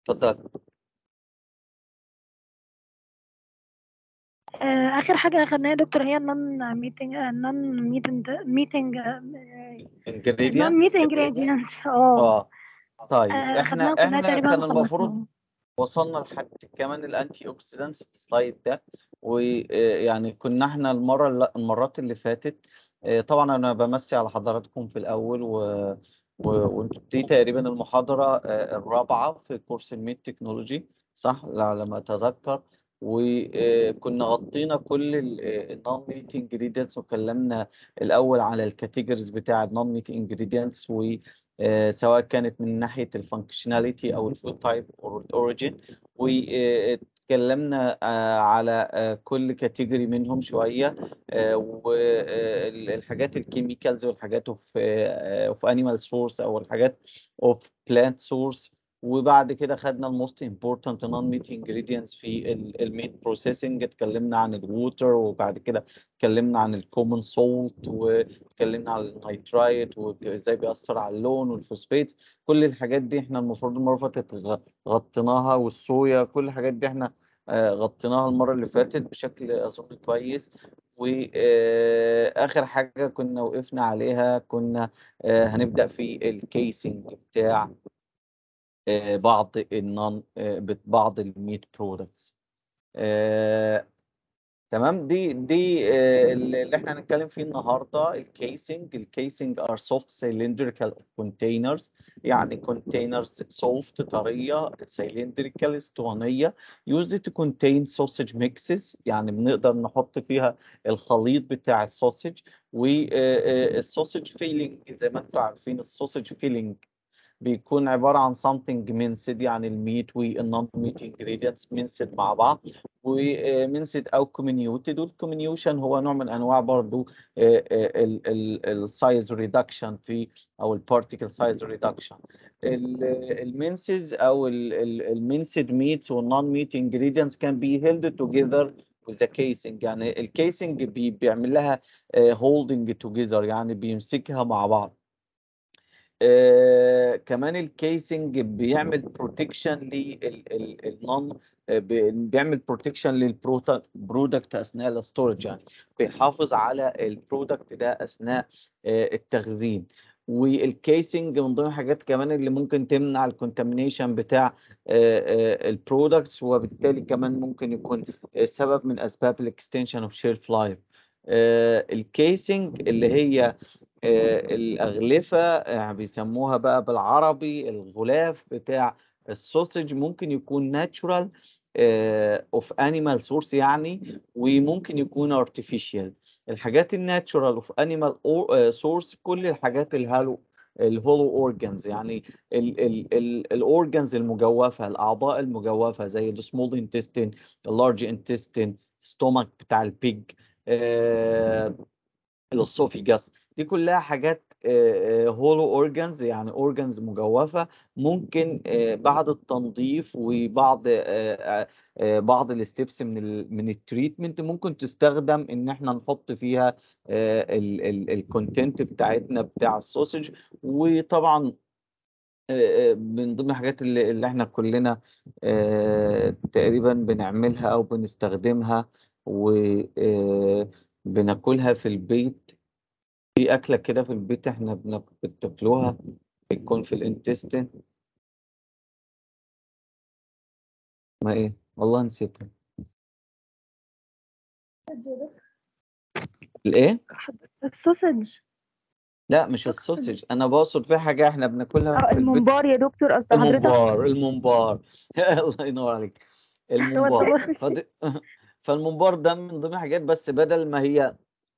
اتفضل آه، اخر حاجه اخدناها يا دكتور هي النون ميتنج النون ميتنج ميتنج النون ميت ingredients انجريدينتس اه اه طيب آه، احنا اخدناها كلها احنا تقريبا كان المفروض وخلصناها وصلنا لحد كمان الانتي اوكسيدانتس السلايد ده ويعني كنا احنا المره المرات اللي فاتت آه، طبعا انا بمسي على حضراتكم في الاول و و- وانتوا دي تقريبا المحاضره آه، الرابعه في كورس الميد تكنولوجي صح على ما اتذكر وكنا غطينا كل النون ميت انجريدينتس وكلمنا الاول على الكاتيجوريز بتاع النون ميت انجريدينتس و آه، سواء كانت من ناحيه الفانكشناليتي او الفود تايب او الاوريجين واتكلمنا على آه، كل كاتيجوري منهم شويه والحاجات الكيميكالز والحاجات اوف اوف انيمال سورس او الحاجات اوف بلانت سورس وبعد كده خدنا الموست امبورتنت نون ميت انجريدينتس في الميت بروسيسنج اتكلمنا عن الووتر وبعد كده اتكلمنا عن الكومن سولت واتكلمنا عن النيترايت وازاي بيأثر على اللون والفوسفيتس كل الحاجات دي احنا المفروض المره اللي فاتت غ- غطيناها والصويا كل الحاجات دي احنا آه، غطيناها المره اللي فاتت بشكل اظن كويس واخر حاجه كنا وقفنا عليها كنا آه، هنبدأ في الكيسنج بتاع آه، بعض النون بعض الميت برودكتس تمام دي دي آه، اللي احنا هنتكلم فيه النهارده الكيسنج الكيسنج ار سوفت سيلندريكال كونتينرز يعني كونتينرز سوفت طريه سيلندريكال اسطوانيه used to contain sausage mixes يعني بنقدر نحط فيها الخليط بتاع السوسج والسوسج فيلينج زي ما انتم عارفين السوسج فيلينج بيكون عبارة عن something minced يعني الميت والنون ميت ingredients minced مع بعض ومنسد أو comminuted والكومينيوشن هو نوع من أنواع برضو السايز ريدكشن في أو البارتيكل سايز ريدكشن المنسز أو المنسد ميتس والنون ميت ingredients can be held together with the casing يعني الكيسنج بيعمل لها holding together يعني بيمسكها مع بعض آه كمان الكيسنج بيعمل بروتكشن للنون بيعمل بروتكشن للبرودكت اثناء الستورج يعني بيحافظ على البرودكت ده اثناء آه التخزين والكيسنج من ضمن الحاجات كمان اللي ممكن تمنع الكونتامينيشن بتاع البرودكتس وبالتالي كمان ممكن يكون سبب من اسباب الاكستنشن اوف شيلف لايف الكيسنج اللي هي آه، الأغلفة آه، بيسموها بقى بالعربي الغلاف بتاع السوسج ممكن يكون ناتشورال اوف انيمال سورس يعني وممكن يكون artificial الحاجات الناتشورال اوف انيمال سورس كل الحاجات الهالو الهولو اورجانز يعني الاورجانز المجوفه الاعضاء المجوفه زي السمول انتستين اللارج انتستين ستومك بتاع البيج الاسوفيجاس دي كلها حاجات هولو اورجانز يعني اورجانز مجوفه ممكن آه، بعد التنظيف وبعض آه، آه، بعض الستبس من ال من التريتمنت ممكن تستخدم ان احنا نحط فيها الكونتنت بتاعتنا بتاع السوسج وطبعا آه، آه، من ضمن الحاجات اللي, اللي احنا كلنا آه، تقريبا بنعملها او بنستخدمها وبناكلها في البيت في أكلة كده في البيت احنا بن- بتاكلوها بتكون في الانتستين ما ايه والله نسيتها الايه السوسج لا مش السوسج انا بقصد في حاجة احنا بناكلها اه في البيت الممبار يا دكتور قصد حضرتك الممبار الممبار الله ينور عليك هو الممبار الطباخ فد... فالممبار ده من ضمن الحاجات بس بدل ما هي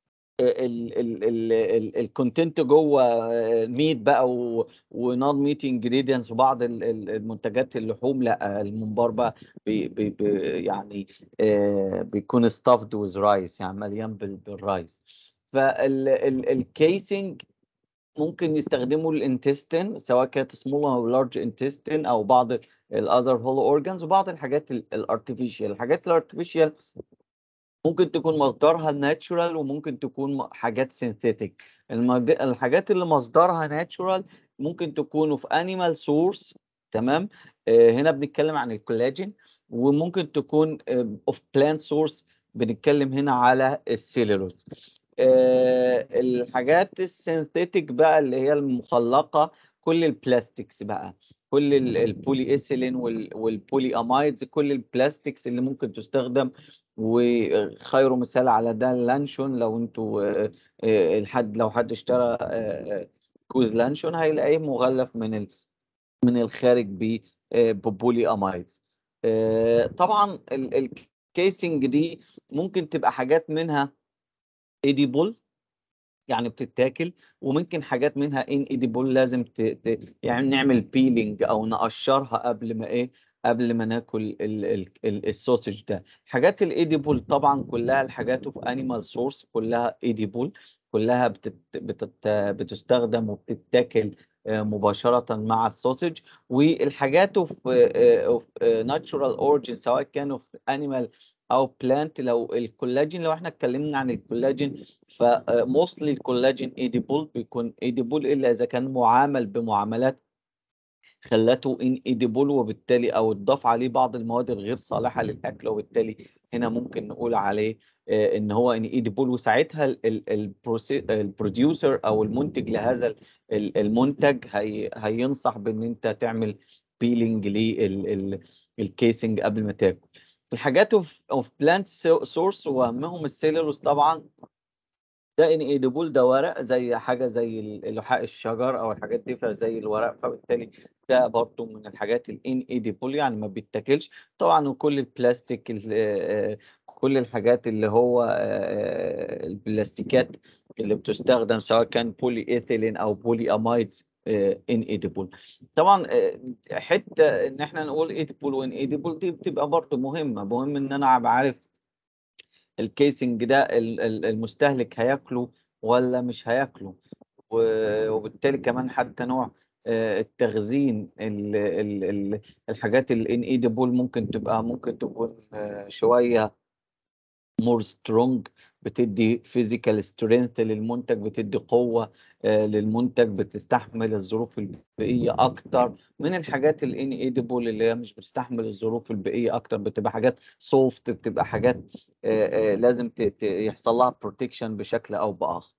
الكونتنت جوه ميت بقى ونون ميت انجريدينتس وبعض ال- ال- المنتجات اللحوم لا الممبار بقى بي بي بي يعني آه، بيكون stuffed with rice يعني مليان بال- بالرايس فالكيسنج ممكن يستخدموا الانتستين سواء كانت سمول او لارج انتستين او بعض الاذر هولو اورجانز وبعض الحاجات الارتفيشال الحاجات الارتفيشال ممكن تكون مصدرها ناتشورال وممكن تكون م- حاجات سينثيتك الحاجات اللي مصدرها ناتشورال ممكن تكون في انيمال سورس تمام آه، هنا بنتكلم عن الكولاجين وممكن تكون اوف بلانت سورس بنتكلم هنا على السيلولوز آه، الحاجات السينثيتك بقى اللي هي المخلقة كل البلاستيكس بقى كل ال- البولي ايثيلين وال- والبولي امايدز كل البلاستيكس اللي ممكن تستخدم وخير مثال على ده اللانشون لو انتوا آه، آه، الحد لو حد اشترى آه، آه، كوز لانشون هيلاقيه مغلف من ال من الخارج ب آه، ببولي امايدز آه، طبعا الكيسنج دي ممكن تبقى حاجات منها ايديبل يعني بتتاكل وممكن حاجات منها ان ايديبل لازم ت... ت... يعني نعمل بيلينج او نقشرها قبل ما ايه قبل ما ناكل ال... ال... ال... السوسج ده حاجات الايديبل طبعا كلها الحاجات في انيمال سورس كلها ايديبل كلها بتت... بتت... بتستخدم وبتتاكل آه، مباشرة مع السوسج والحاجات في ناتشورال اوريجين سواء كانوا في انيمال او بلانت لو الكولاجين لو احنا اتكلمنا عن الكولاجين فموستلي الكولاجين ايديبل بيكون ايديبل الا اذا كان معامل بمعاملات خلته ان ايديبل وبالتالي او اتضاف عليه بعض المواد الغير صالحه للاكل وبالتالي هنا ممكن نقول عليه آه، ان هو ان ايديبل وساعتها البروديوسر او المنتج لهذا ال- ال- المنتج هي هينصح بان انت تعمل بيلينج للكيسنج قبل ما تاكل الحاجات اوف بلانت سورس واهمهم السيلولوز طبعا ده ان ايديبل ده ورق زي حاجه زي لحاء الشجر او الحاجات دي فزي الورق فبالتالي ده برضو من الحاجات الان ايديبل يعني ما بيتاكلش طبعا وكل البلاستيك ال- آه، كل الحاجات اللي هو آه، البلاستيكات اللي بتستخدم سواء كان بولي ايثيلين او بولي امايدز ان ايديبل طبعا آه، حته ان احنا نقول ايديبل وان ايديبل دي بتبقى برضو مهمه مهم ان انا ابقى عارف الكيسنج ده ال- ال- المستهلك هياكله ولا مش هياكله و- وبالتالي كمان حتى نوع آه، التخزين ال- ال- ال- الحاجات الانيدبل ممكن تبقى ممكن تكون آه، شوية مور سترونج بتدي فيزيكال سترينث للمنتج بتدي قوة آه، للمنتج بتستحمل الظروف البيئية أكتر من الحاجات الان ايديبل اللي هي مش بتستحمل الظروف البيئية أكتر بتبقى حاجات سوفت بتبقى حاجات آه، آه، لازم ت- ت- يحصل لها بروتكشن بشكل أو بآخر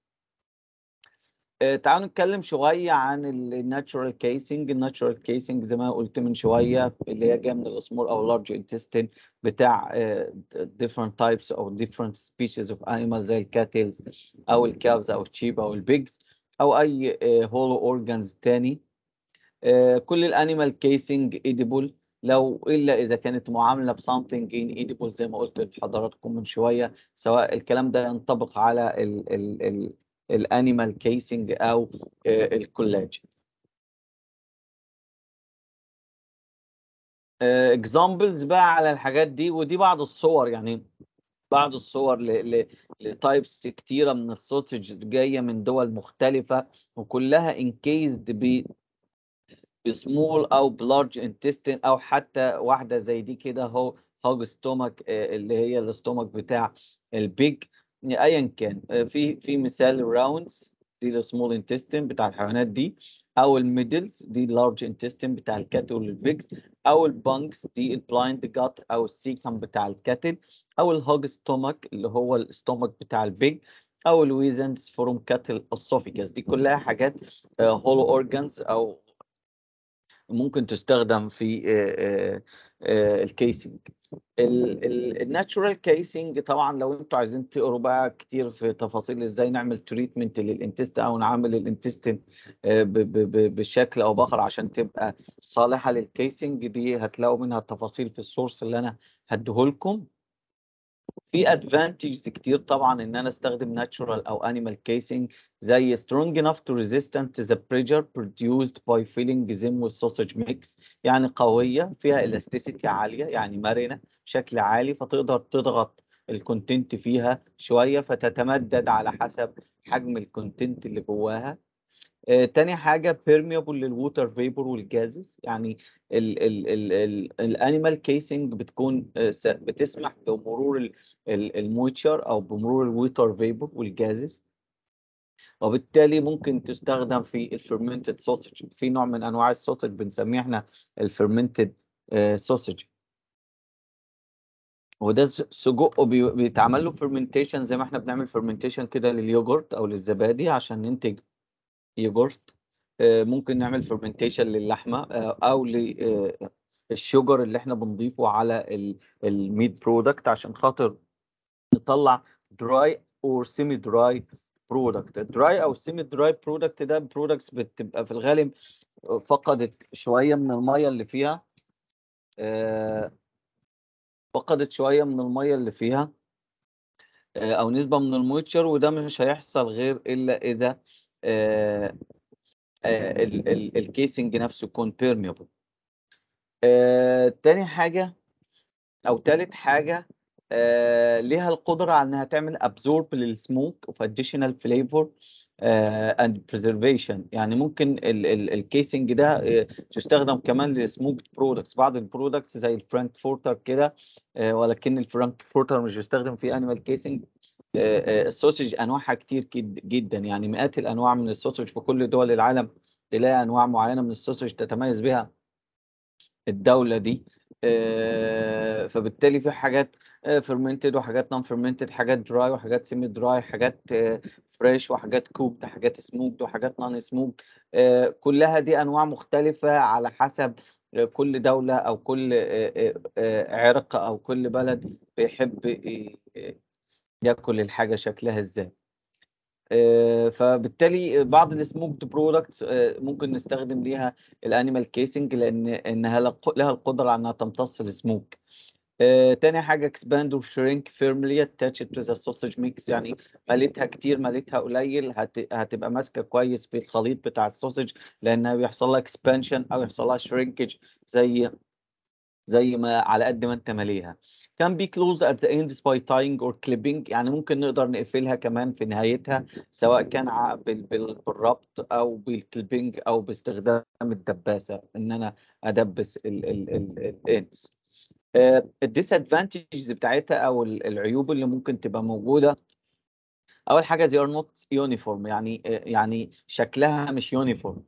آه، تعالوا نتكلم شوية عن الناتشورال كيسنج الناتشورال كيسنج زي ما قلت من شوية اللي هي جاية من الأسمور أو large intestine بتاع آه، different types أو different species of animals زي الكاتلز أو الكافز أو الشيب أو البيجز أو أي هولو أورجانز تاني آه، كل الانيمال كيسنج ايديبل لو الا اذا كانت معامله بسامثينج ان ايديبل زي ما قلت لحضراتكم من شويه سواء الكلام ده ينطبق على ال ال ال الانيمال كيسنج او آه، الكولاجين اكزامبلز بقى على الحاجات دي ودي بعض الصور يعني بعض الصور لتايبس كتيره من السوسج جايه من دول مختلفه وكلها انكيزد ب بسمول او بلارج انتستين او حتى واحده زي دي كده هو هوج ستومك اللي هي الاستومك بتاع البيج ايا كان آه، في في مثال راوندز دي السمول انتستين بتاع الحيوانات دي او الميدلز دي اللارج انتستين بتاع الكاتل والبيجز او البانكس دي البلايند جات او السيكسم بتاع الكاتل او الهوج ستومك اللي هو الاستومك بتاع البيج او الويزنز فروم كاتل اسوفيجاس دي كلها حاجات هولو اورجانز او ممكن تستخدم في الكيسنج الناتشورال كيسنج طبعا لو انتوا عايزين تقروا بقى كتير في تفاصيل ازاي نعمل تريتمنت للانتستين او نعمل الانتستين بشكل او باخر عشان تبقى صالحه للكيسنج دي هتلاقوا منها التفاصيل في السورس اللي انا هديهولكم في ادفانتجز كتير طبعا ان انا استخدم ناتشورال او انيمال كيسنج زي strong enough to resistant the pressure produced by filling them with sausage mix يعني قوية فيها elasticity عالية يعني مرنة بشكل عالي فتقدر تضغط الكونتنت فيها شوية فتتمدد على حسب حجم الكونتنت اللي جواها آه، تاني حاجة permeable للووتر فيبور والجازز يعني الانيمال كيسنج بتكون آه، س- بتسمح بمرور المويتشر او بمرور الووتر فيبور والجازز وبالتالي ممكن تستخدم في الفيرمنتد سوسج في نوع من انواع السوسج بنسميه احنا الفيرمنتد سوسج وده س- سجق بي- بيتعمل له فيرمنتيشن زي ما احنا بنعمل فيرمنتيشن كده لليوجورت او للزبادي عشان ننتج يوجورت آه، ممكن نعمل فيرمنتيشن للحمه آه، او للشوجر اللي احنا بنضيفه على الميت برودكت عشان خاطر نطلع دراي اور سيمي دراي برودكت الدراي او السيمي دراي برودكت ده برودكتس بتبقى في الغالب فقدت شويه من الميه اللي فيها آه، فقدت شويه من الميه اللي فيها آه، او نسبه من المويتشر وده مش هيحصل غير الا اذا آه، آه، ال- ال- الكيسنج نفسه يكون بيرميبل تاني حاجه او تالت حاجه آه، ليها القدره على انها تعمل ابزورب للسموك اوف اديشنال فليفور اند بريزرفيشن يعني ممكن الكيسنج ده آه، تستخدم كمان لسموك برودكتس بعض البرودكتس زي الفرانكفورتر كده آه، ولكن الفرانكفورتر مش بيستخدم فيه انيمال كيسنج السوسج انواعها كتير جد- جدا يعني مئات الانواع من السوسج في كل دول العالم تلاقي انواع معينه من السوسج تتميز بها الدوله دي آه، فبالتالي في حاجات فيرمنتد وحاجات نون فيرمنتد حاجات دراي وحاجات سيمي دراي حاجات فريش وحاجات كوكد حاجات سموكد وحاجات نون سموكد كلها دي انواع مختلفه على حسب آه، كل دوله او كل آه، آه، آه، عرق او كل بلد بيحب آه، ياكل الحاجه شكلها ازاي آه، فبالتالي بعض السموكد برودكتس ممكن نستخدم ليها الانيمال كيسنج لان انها لق- لها القدره على انها تمتص السموك آه، تاني حاجه اكسباند وشرينك فيرملي اتاتشد تو ذا سوسج ميكس يعني مليتها كتير مليتها قليل هت... هتبقى ماسكه كويس في الخليط بتاع السوسج لانها بيحصل لها اكسبانشن او يحصل لها شرينكج زي زي ما على قد ما انت ماليها كان بي كلوز at the ends by tying or clipping يعني ممكن نقدر نقفلها كمان في نهايتها سواء كان ع- بال- بال- بالربط او بالكليبنج او باستخدام الدباسه ان انا ادبس الانس الديسادفانتجز بتاعتها او ال- العيوب اللي ممكن تبقى موجوده اول حاجه they are not uniform يعني آه، يعني شكلها مش يونيفورم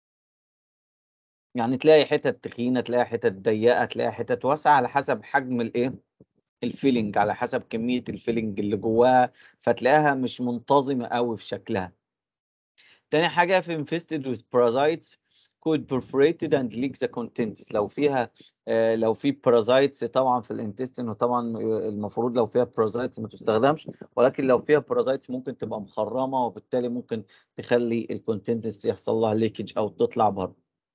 يعني تلاقي حتت تخينه تلاقي حتت ضيقه تلاقي حتت واسعه على حسب حجم الايه الفيلينج على حسب كميه الفيلينج اللي جواها فتلاقيها مش منتظمه قوي في شكلها تاني حاجه في infested with parasites could perforated and leak the contents لو فيها آه، لو في parasites طبعا في الانتستين وطبعا آه، المفروض لو فيها parasites ما تستخدمش ولكن لو فيها parasites ممكن تبقى مخرمه وبالتالي ممكن تخلي الكونتنتس يحصل لها ليكج او تطلع بره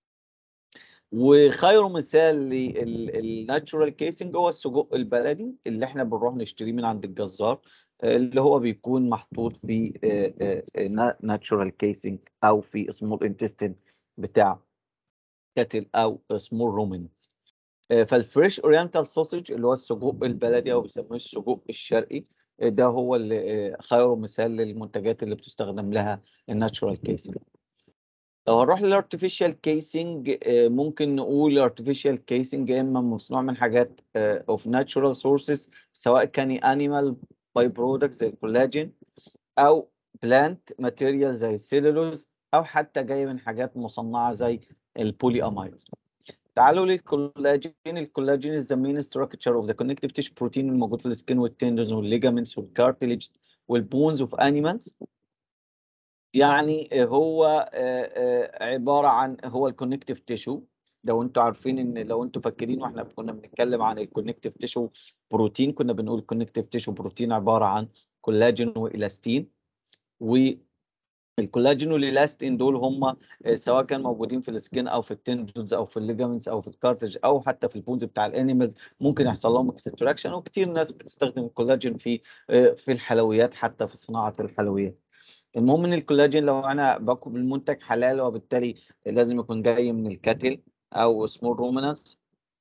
وخير مثال للناتشورال كيسنج هو السجق البلدي اللي احنا بنروح نشتريه من عند الجزار آه، اللي هو بيكون محطوط في ناتشورال كيسنج او في سمول انتستين بتاع كاتل او سمول رومينت فالفريش اورينتال سوسج اللي هو السجق البلدي او بيسموه السجق الشرقي آه، ده هو اللي آه، خير مثال للمنتجات اللي بتستخدم لها الناتشورال كيسنج لو هنروح للارتفيشال كيسنج ممكن نقول الارتفيشال كيسنج يا اما مصنوع من حاجات اوف ناتشورال سورسز سواء كان انيمال باي برودكت زي الكولاجين او بلانت ماتيريال زي السيلولوز او حتى جاي من حاجات مصنعه زي البولي امايدز تعالوا للكولاجين الكولاجين is the main structure of the connective tissue protein الموجود في السكين والتندرز والليجامنتس والكارتليج والبونز اوف انيمالز يعني هو آه، آه، عباره عن هو الكونكتيف تيشو لو انتوا عارفين ان لو انتوا فاكرين واحنا كنا بنتكلم عن الكونكتيف تيشو بروتين كنا بنقول الكونكتيف تيشو بروتين عباره عن كولاجين والاستين والكولاجين والالاستين دول هم آه، سواء كانوا موجودين في السكين او في التندونز او في الليجامنتس او في الكارتج او حتى في البونز بتاع الانيمالز ممكن يحصل لهم اكستراكشن وكتير ناس بتستخدم الكولاجين في آه، في الحلويات حتى في صناعه الحلويات المهم ان الكولاجين لو انا باكل المنتج حلال وبالتالي لازم يكون جاي من الكاتل او سمول رومينانس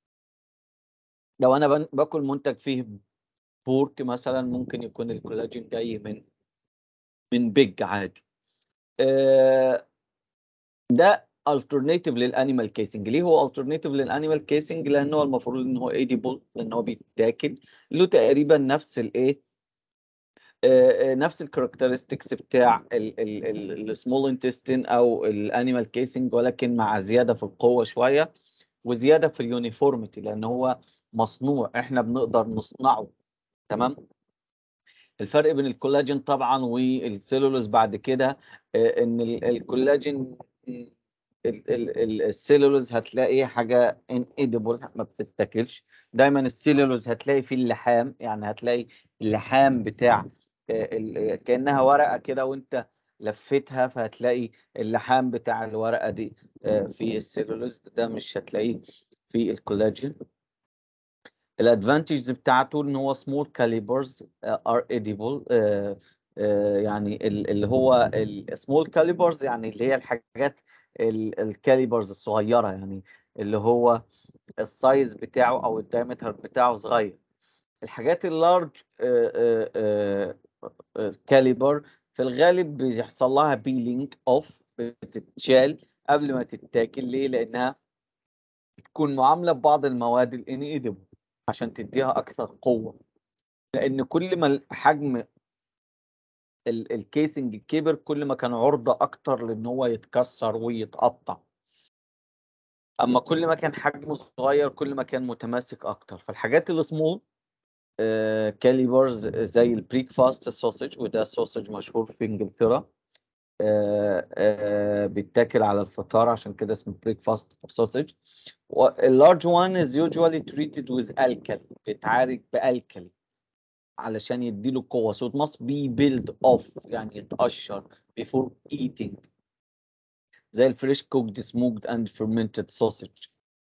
لو انا بن- باكل منتج فيه بورك مثلا ممكن يكون الكولاجين جاي من من بيج عادي آه، ده alternative للانيمال كيسنج ليه هو alternative للانيمال كيسنج لان هو المفروض ان هو edible لان هو بيتاكل له تقريبا نفس الايه آه، آه، نفس الكاركترستكس بتاع السمول انتستين او الانيمال كيسنج ولكن مع زياده في القوه شويه وزياده في اليونيفورميتي لان هو مصنوع احنا بنقدر نصنعه تمام الفرق بين الكولاجين طبعا والسيلولوز بعد كده آه، ان ال- الكولاجين ال- ال- ال- السيلولوز هتلاقي حاجه ان ايديبل ما بتتاكلش دايما السيلولوز هتلاقي فيه اللحام يعني هتلاقي اللحام بتاع آه، ال- كانها ورقه كده وانت لفيتها فهتلاقي اللحام بتاع الورقه دي آه، في السيلولوز ده مش هتلاقيه في الكولاجين الادفانتجز بتاعته ان هو سمول كاليبرز ار اديبل يعني ال- اللي هو السمول كاليبرز يعني اللي هي الحاجات الكاليبرز الصغيره يعني اللي هو السايز بتاعه او الدايمتر بتاعه صغير الحاجات اللارج كاليبر في الغالب بيحصل لها بيلينج اوف بتتشال قبل ما تتاكل ليه لانها تكون معامله ببعض المواد الانيدبل عشان تديها اكثر قوه لان كل ما حجم ال- الكيسنج كبر كل ما كان عرضه اكتر لان هو يتكسر ويتقطع اما كل ما كان حجمه صغير كل ما كان متماسك اكتر فالحاجات السمول كاليبرز زي البريك فاست سوسج وده سوسج مشهور في انجلترا آه، آه، بيتاكل على الفطار عشان كده اسمه بريك فاست سوسج اللارج one is usually treated with alkali بيتعالج بالكالي علشان يديله قوة so it must be built off يعني يتقشر before eating زي الفريش cooked smoked and fermented sausage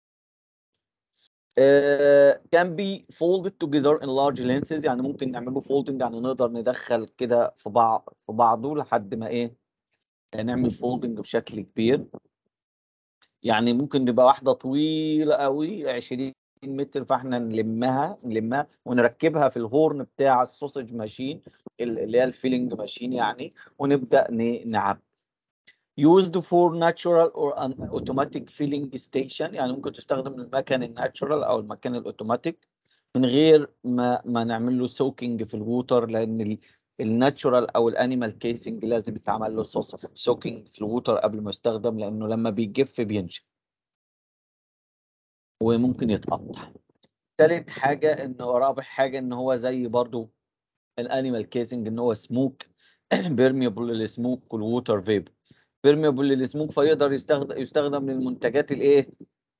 uh, can be folded together in large lengths يعني ممكن نعمله folding يعني نقدر ندخل كده في بعض في بعضه لحد ما ايه نعمل folding بشكل كبير يعني ممكن نبقى واحدة طويلة قوي 20 متر فاحنا نلمها نلمها ونركبها في الهورن بتاع السوسج ماشين اللي هي الفيلينج ماشين يعني ونبدأ ن- نعبي used for natural or an automatic filling station يعني ممكن تستخدم المكان الناتشورال او المكان الاوتوماتيك من غير ما ما نعمل له سوكينج في الووتر لان الناتشورال او الانيمال كيسنج لازم يتعمل له سوكينج في الووتر قبل ما يستخدم لانه لما بيجف بينشف وممكن يتقطع تالت حاجة انه رابع حاجة ان هو زي برضو الانيمال كيسنج ان هو سموك بيرميبل للسموك والووتر فيبر بيرميبل للسموك فيقدر يستخدم يستخدم للمنتجات الايه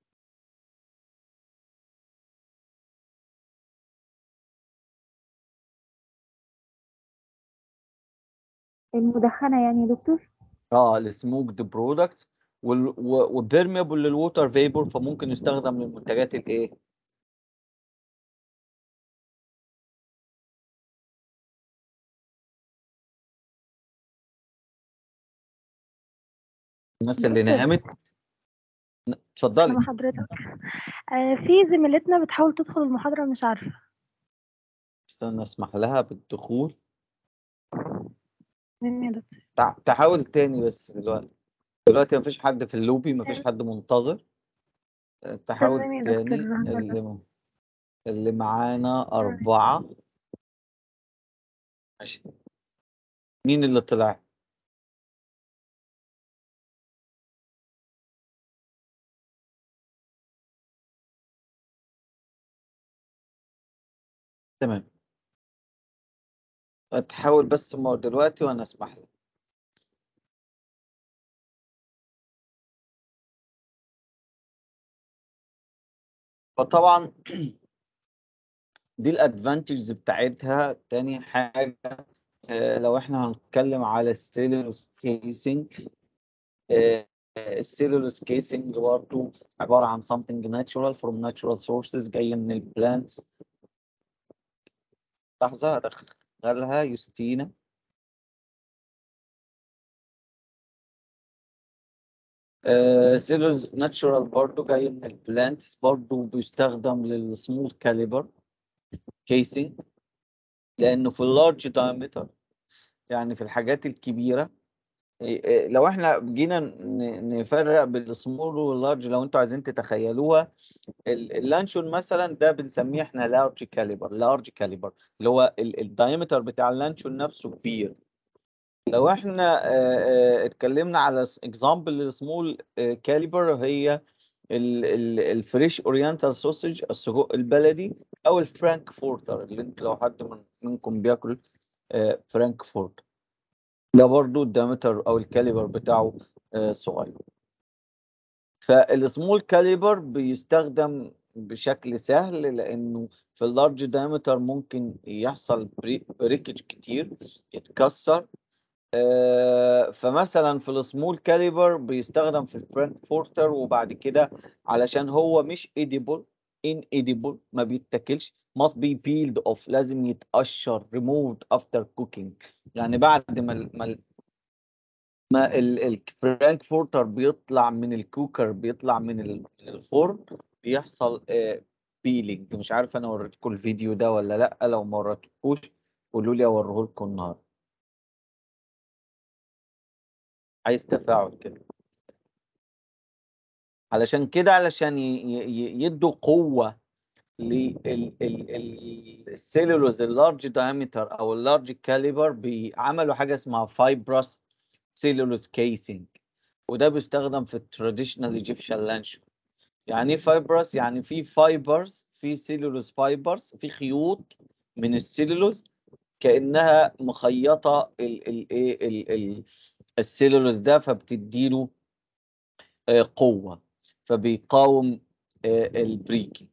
المدخنة يعني يا دكتور اه السموكد برودكتس وبيرميبل للووتر فيبر فممكن يستخدم للمنتجات الايه الناس اللي دكتور. نامت ن- مع اتفضلي حضرتك آه، في زميلتنا بتحاول تدخل المحاضرة مش عارفة استنى اسمح لها بالدخول مين يا دكتور تع- تحاول تاني بس دلوقتي دلوقتي مفيش حد في اللوبي مفيش حد منتظر أه، تحاول تمام يا تاني دكتور هنجرب. اللي م- اللي معانا أربعة ماشي مين اللي طلع؟ تمام تحاول بس م- دلوقتي وأنا أسمح لك فطبعا دي الادفانتجز بتاعتها تاني حاجة آه، لو احنا هنتكلم على السيلولوس كيسنج السيلولوس كيسنج برضه عبارة عن something natural from natural sources جاية من البلانتس لحظة هدخلها يوستينا سيلولوس ناتشورال برضه جاي من البلانتس برضه بيستخدم للسمول كاليبر كيسنج لأنه في اللارج diameter يعني في الحاجات الكبيرة إيه- إيه، لو احنا جينا ن- نفرق بين السمول واللارج لو انتوا عايزين تتخيلوها ال- اللانشون مثلا ده بنسميه احنا لارج كاليبر لارج كاليبر اللي هو الدايمتر بتاع اللانشون نفسه كبير لو احنا آه، آه، اتكلمنا على اكزامبل السمول كاليبر هي الفريش اورينتال سوسج السجق البلدي او الفرانكفورتر اللي انت لو حد من منكم بياكل آه، فرانكفورت ده برضو الدايمتر او الكاليبر بتاعه آه، صغير فالسمول كاليبر بيستخدم بشكل سهل لانه في اللارج دايمتر ممكن يحصل بريكج كتير يتكسر آه، فمثلا في السمول كاليبر بيستخدم في الفرانكفورتر وبعد كده علشان هو مش edible inedible ما بيتاكلش must be peeled off لازم يتقشر removed after cooking يعني بعد ما ال- ما ال- ما ال- الفرانكفورتر بيطلع من الكوكر بيطلع من ال- من الفرن بيحصل بيلينج مش عارف انا وريتكم الفيديو ده ولا لا لو ما وريتكوش قولوا لي اوريه لكم النهارده عايز تفاعل كده علشان كده علشان ي- ي- ي- يدوا قوة للسيلولوز اللارج دايمتر او اللارج كاليبر بيعملوا حاجة اسمها فايبرس سيلولوز كيسنج وده بيستخدم في التراديشنال ايجيبشن لانشون يعني ايه فايبرس يعني في فايبرز في سيلولوز فايبرز في خيوط من السيلولوز كأنها مخيطة ال ال ال ال ال السيلولوز ده فبتديله آه، قوة فبيقاوم آه، البريكنج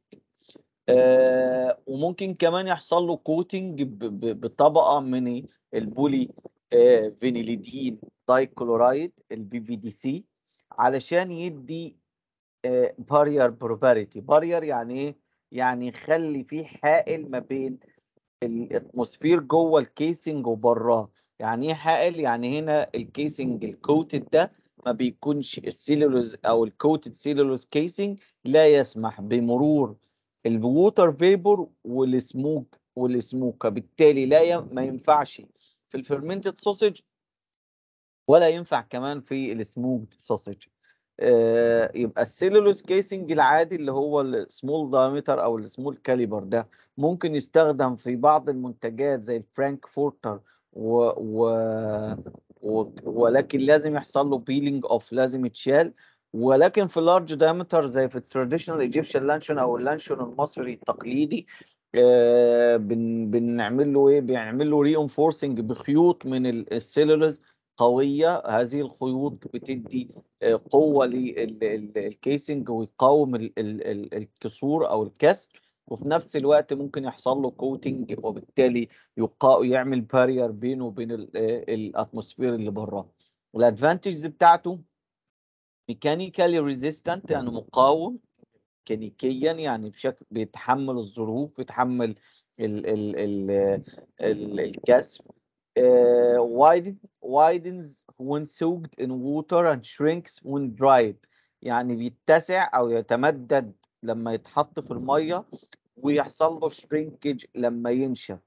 آه، وممكن كمان يحصل له كوتنج بطبقة من البولي آه، فينيليدين دايكلورايد البي في دي سي علشان يدي بارير بروباريتي بارير يعني ايه يعني يخلي في حائل ما بين الاتموسفير جوه الكيسنج وبراه يعني ايه حائل يعني هنا الكيسنج الكوتد ده ما بيكونش السيلولوز او الكوتد سيلولوز كيسنج لا يسمح بمرور الووتر فيبور والسموك والسموكه بالتالي لا ي... ما ينفعش في الفيرمنتد سوسج ولا ينفع كمان في السموكد سوسج آه، يبقى السيلولوز كيسنج العادي اللي هو السمول دايمتر او السمول كاليبر ده ممكن يستخدم في بعض المنتجات زي الفرانكفورتر و... و... و... ولكن لازم يحصل له بيلينج اوف لازم يتشال ولكن في اللارج دايمتر زي في التراديشنال ايجيبشن لانشون او اللانشون المصري التقليدي آه، بن... بنعمل له ايه بنعمل له رينفورسنج بخيوط من ال- السيلولوز قويه هذه الخيوط بتدي آه، قوه للكيسنج ويقاوم ال- ال- ال- الكسور او الكسر وفي نفس الوقت ممكن يحصل له كوتنج وبالتالي يقا... يعمل بارير بينه وبين ال- آه، الاتموسفير اللي براه والادفانتجز بتاعته ميكانيكالي ريزيستنت يعني مقاوم ميكانيكيا يعني بشكل بيتحمل الظروف بيتحمل ال ال ال ال الكسر uh, widen, widens when soaked in water and shrinks when dried يعني بيتسع او يتمدد لما يتحط في الميه ويحصل له shrinkage لما ينشف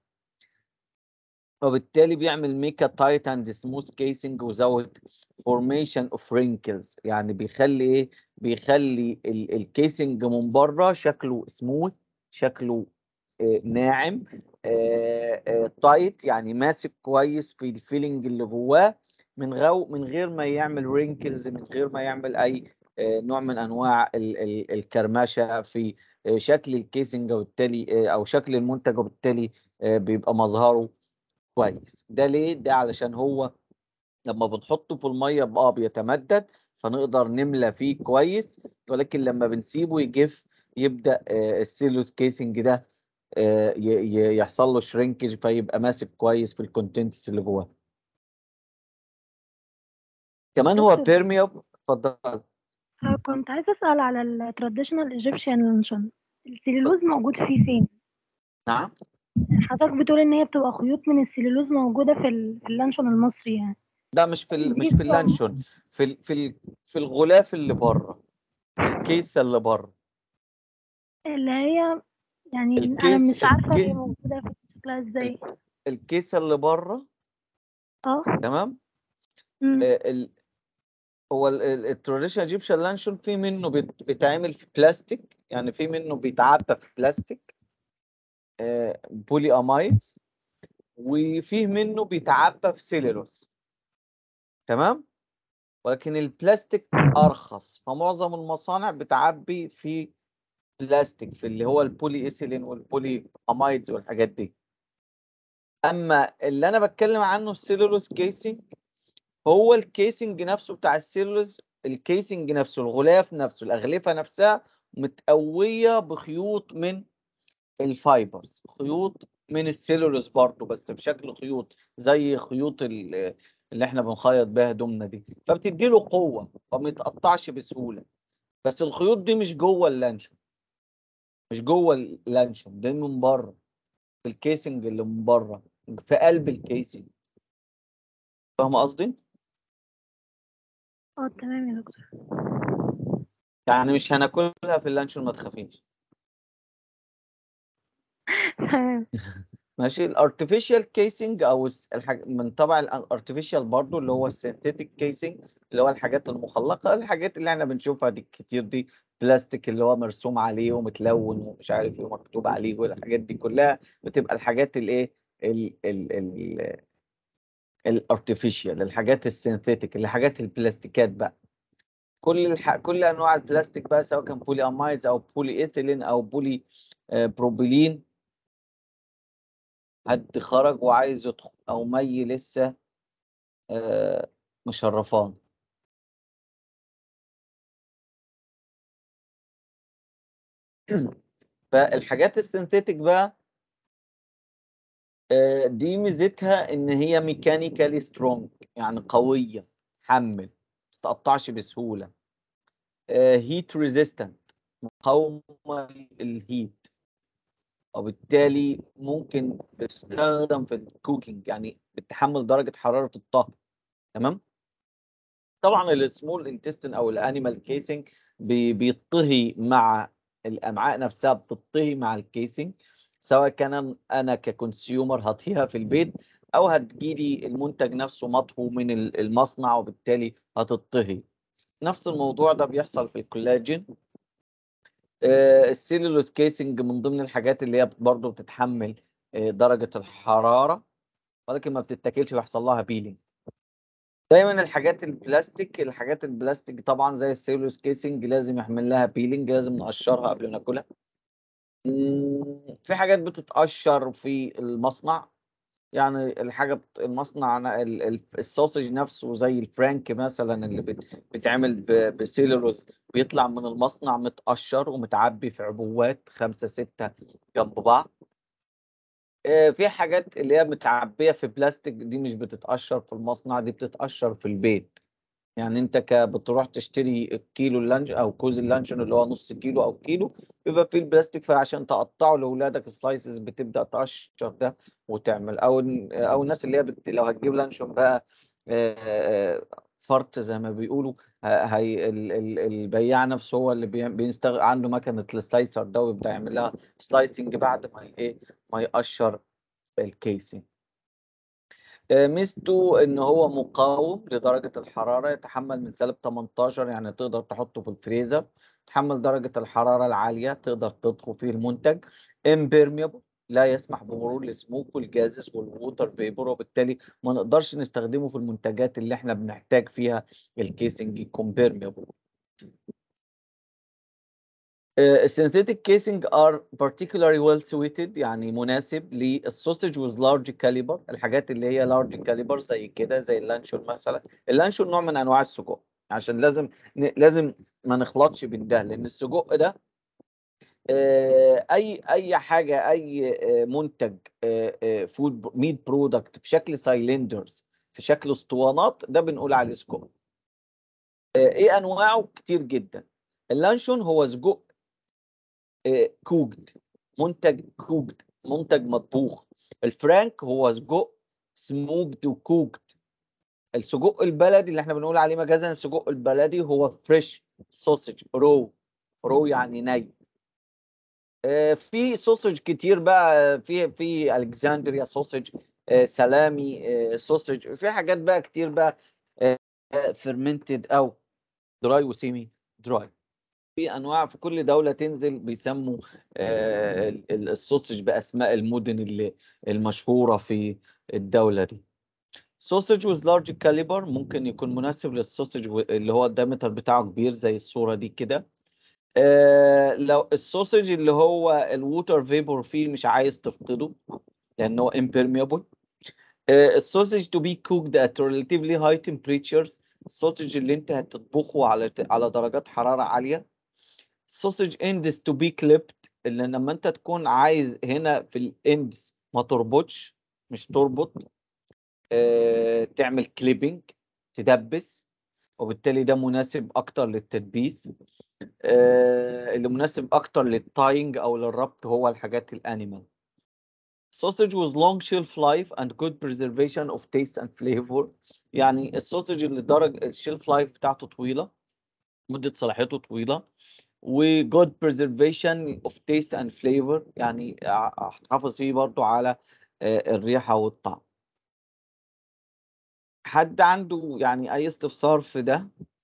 وبالتالي بيعمل ميكا تايت اند سموث كيسنج without formation of wrinkles يعني بيخلي ايه بيخلي الكيسنج من بره شكله سموث شكله آه، ناعم تايت يعني ماسك كويس في الفيلنج اللي جواه من غو من غير ما يعمل رينكلز من غير ما يعمل اي آه، نوع من انواع ال- ال- الكرمشه في آه، شكل الكيسنج وبالتالي آه، او شكل المنتج وبالتالي آه، بيبقى مظهره كويس ده ليه ده علشان هو لما بنحطه في الميه بقى بيتمدد فنقدر نملى فيه كويس ولكن لما بنسيبه يجف يبدا آه، السيلوس كيسنج ده آه، ي- ي- يحصل له شرينكج فيبقى ماسك كويس في الكونتنتس اللي جواه كمان هو دكتور. بيرمياب اتفضل آه، كنت عايزة أسأل على التراديشنال ايجيبشن لانشون السليلوز موجود فيه فين؟ نعم حضرتك بتقول إن هي بتبقى خيوط من السليلوز موجودة في ال- في اللانشون المصري يعني لا مش في ال- دي مش في بتبقى- اللانشون في ال- في ال- في الغلاف اللي بره الكيسه اللي بره اللي هي يعني أنا الكيس- مش عارفة هي الكي- موجودة في شكلها ازاي الكيسه اللي بره اه تمام مم. آه، ال- هو التراديشنال ايجيبشن لانشون في منه بيت- بيتعمل في بلاستيك يعني في منه بيتعبى في بلاستيك بولي امايدز وفيه منه بيتعبى في سيلولوز تمام ولكن البلاستيك ارخص فمعظم المصانع بتعبي في بلاستيك في اللي هو البولي ايثيلين والبولي امايدز والحاجات دي اما اللي انا بتكلم عنه السيلولوز كيسنج هو الكيسنج نفسه بتاع السيلولوز الكيسنج نفسه الغلاف نفسه الاغلفه نفسها متقويه بخيوط من الفايبرز خيوط من السيلولوز برضه بس بشكل خيوط زي خيوط ال- اللي احنا بنخيط بيها هدومنا دي فبتدي له قوه فما يتقطعش بسهوله بس الخيوط دي مش جوه اللانشون مش جوه اللانشون دي من بره في الكيسنج اللي من بره في قلب الكيسنج فاهم قصدي؟ اه تمام يا دكتور يعني مش هناكلها في اللانشون ما تخافيش تمام ماشي الارتفيشال كيسنج او الس- الحاج... من طبع الارتفيشال برضو اللي هو السينثيتيك كيسنج اللي هو الحاجات المخلقه الحاجات اللي احنا بنشوفها دي كتير دي بلاستيك اللي هو مرسوم عليه ومتلون ومش عارف ايه ومكتوب عليه والحاجات دي كلها بتبقى الحاجات الايه ال ال ال الارتفيشال الحاجات السينثيتيك الحاجات البلاستيكات بقى كل الح... كل انواع البلاستيك بقى سواء كان بولي امايدز او بولي ايثيلين او بولي آه، بروبيلين حد خرج وعايز يدخل او مي لسه آه، مشرفان فالحاجات السينثيتك بقى آه، دي ميزتها ان هي ميكانيكالي سترونج يعني قويه تحمل ما تتقطعش بسهوله هيت ريزيستنت مقاومه للهيت وبالتالي ممكن بتستخدم في الكوكينج يعني بتحمل درجه حراره الطهي تمام طبعا السمول انتستين او الانيمال كيسنج بيطهي مع الامعاء نفسها بتطهي مع الكيسنج سواء كان انا ككونسيومر هطهيها في البيت او هتجيلي المنتج نفسه مطهو من ال- المصنع وبالتالي هتطهي نفس الموضوع ده بيحصل في الكولاجين آه، السيلولوز كيسنج من ضمن الحاجات اللي هي برضه بتتحمل آه، درجة الحرارة ولكن ما بتتاكلش ويحصل لها بيلينج دايما الحاجات البلاستيك الحاجات البلاستيك طبعا زي السيلولوز كيسنج لازم يحمل لها بيلينج لازم نقشرها قبل ما ناكلها مم، في حاجات بتتقشر في المصنع يعني الحاجة بت- المصنع أنا ال- ال- السوسج نفسه زي الفرانك مثلا اللي بت- بيتعمل ب- بسيلولوز بيطلع من المصنع متقشر ومتعبي في عبوات خمسة ستة جنب بعض آه، في حاجات اللي هي متعبية في بلاستيك دي مش بتتقشر في المصنع دي بتتقشر في البيت يعني انت ك بتروح تشتري كيلو اللانش او كوز اللانشون اللي هو نص كيلو او كيلو بيبقى فيه البلاستيك فعشان تقطعه لاولادك سلايسز بتبدا تقشر ده وتعمل او او الناس اللي هي بت... لو هتجيب لانشون بقى آه، آه، فرط زي ما بيقولوا ه- هي ال- ال- البياع نفسه هو اللي بي- بيستغ... عنده مكنه السلايسر ده ويبدا يعمل لها سلايسنج بعد ما ي- ايه ما يقشر الكيسنج آه، ميزته ان هو مقاوم لدرجه الحراره يتحمل من سالب 18 يعني تقدر تحطه في الفريزر يتحمل درجه الحراره العاليه تقدر تطهو فيه المنتج impermeable لا يسمح بمرور السموك والجازس والووتر فيبر وبالتالي ما نقدرش نستخدمه في المنتجات اللي احنا بنحتاج فيها الكيسنج يكون permeable السينثيتيك كيسنج ار particularly well suited يعني مناسب للسوسج with large caliber الحاجات اللي هي large caliber زي كده زي اللانشون مثلا اللانشون نوع من انواع السجق عشان لازم ن- لازم ما نخلطش بين ده لان السجق ده آه، اي اي حاجه اي آه، منتج فود ميت برودكت بشكل سايلندرز في شكل اسطوانات ده بنقول عليه سجق آه، ايه انواعه كتير جدا اللانشون هو سجق كوكد منتج كوكد منتج مطبوخ الفرانك هو سجق سموكد وكوكد السجق البلدي اللي احنا بنقول عليه مجازا السجق البلدي هو فريش سوسج رو رو يعني ني آه، في سوسج كتير بقى في في الكسندريا سوسج آه، سلامي آه، سوسج في حاجات بقى كتير بقى آه، فيرمنتد او دراي وسيمي دراي في انواع في كل دوله تنزل بيسموا آه، ال- ال- السوسج باسماء المدن اللي المشهوره في الدوله دي سوسج with large caliber ممكن يكون مناسب للسوسج و- اللي هو الدايمتر بتاعه كبير زي الصوره دي كده آه، لو السوسج اللي هو الووتر فيبور فيه مش عايز تفقده لانه impermeable آه، السوسج to be cooked at relatively high temperatures السوسج اللي انت هتطبخه على على درجات حرارة عالية sausage ends to be clipped اللي لما انت تكون عايز هنا في الاندز ما تربطش مش تربط آه، تعمل كليبنج تدبس وبالتالي ده مناسب اكتر للتدبيس آه، اللي مناسب اكتر للتاينج او للربط هو الحاجات الانيمال sausage with long shelf life and good preservation of taste and flavor يعني السوسج اللي درج الشيلف لايف بتاعته طويلة مدة صلاحيته طويلة و good preservation of taste and flavor يعني ع- هتحافظ فيه برضو على آه، الريحة والطعم حد عنده يعني أي استفسار في ده